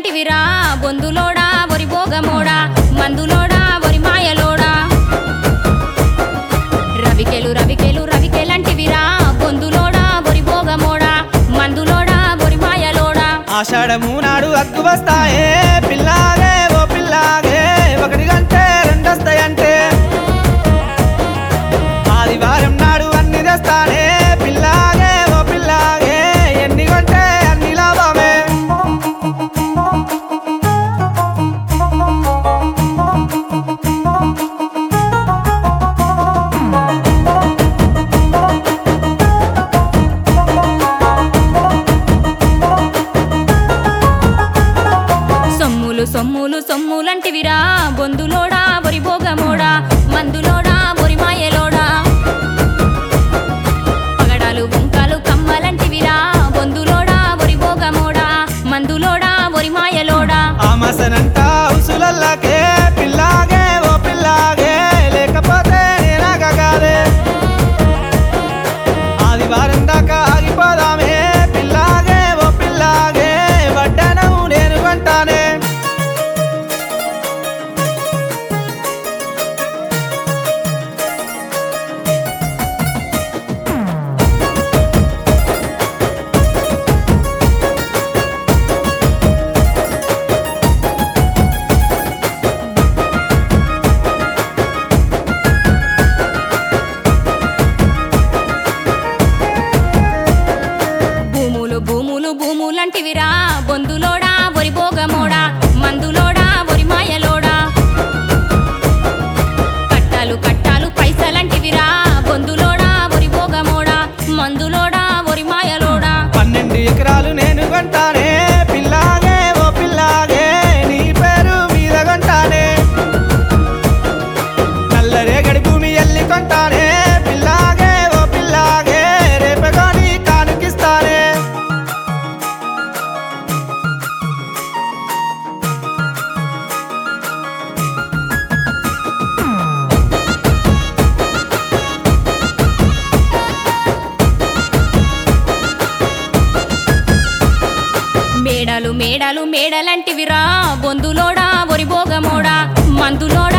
రవికెలంటివిరా బొందులోడా ఒరి భోగమోడా మందులోడా ఒరి మాయలోడా రవికెలు రవికెలు రవికెలంటివిరా బొందులోడా ఒరి భోగమోడా మందులోడా ఒరి మాయలోడా ఆషాఢము నాడు అగ్గు వస్తాయే పిల్లాగే ఓ పిల్లాగే ఒకటి గంటే రెండొస్తాయంటే ఆదివారం నాడు అన్ని తెస్తానే పిల్లాగే ఓ పిల్లాగే ఎన్ని గంటే అన్ని లాభమే సొమ్ములు సొమ్ములు సొమ్ములంటివిరా బొందులోడా ఒరి భోగమోడా మందులోడా ఒరి మాయలోడా పగడాలు బుంకాలు కమ్మలంటివిరా బొందులోడా ఒరి భోగమోడా మందులోడా ఒరి మాయలోడా ఆమసనంట ఉసులల్లకే పిల్లాగే ఓ పిల్లాగే లేకపోతే నేనాగగాదే ఆదివారం దాకా ఆగిపోదామే పిల్లాగే ఓ పిల్లాగే వడ్డనం నేను కొంటానే భూములు భూములు భూములంటివిరా బొందులోడా ఒరి భోగమోడా మందులోడా ఒరి మాయలోడా కట్టాలు కట్టాలు పైసలంటివిరా బొందులోడా ఒరి భోగమోడా మందులోడా ఒరి మాయలోడా పన్నెండు ఎకరాలు నేను కొంటానే పిల్లాగే ఓ పిల్లాగే నీ పేరు మీద కొంటానే నల్లరేగడి భూమి ఎల్లి కొంటానే పిల్లాగే ఓ పిల్లాగే రేపగాని కానుకిస్తానే మేడలు మేడలు మేడలంటివిరా బొందులోడా ఒరి భోగమోడా మందులోడా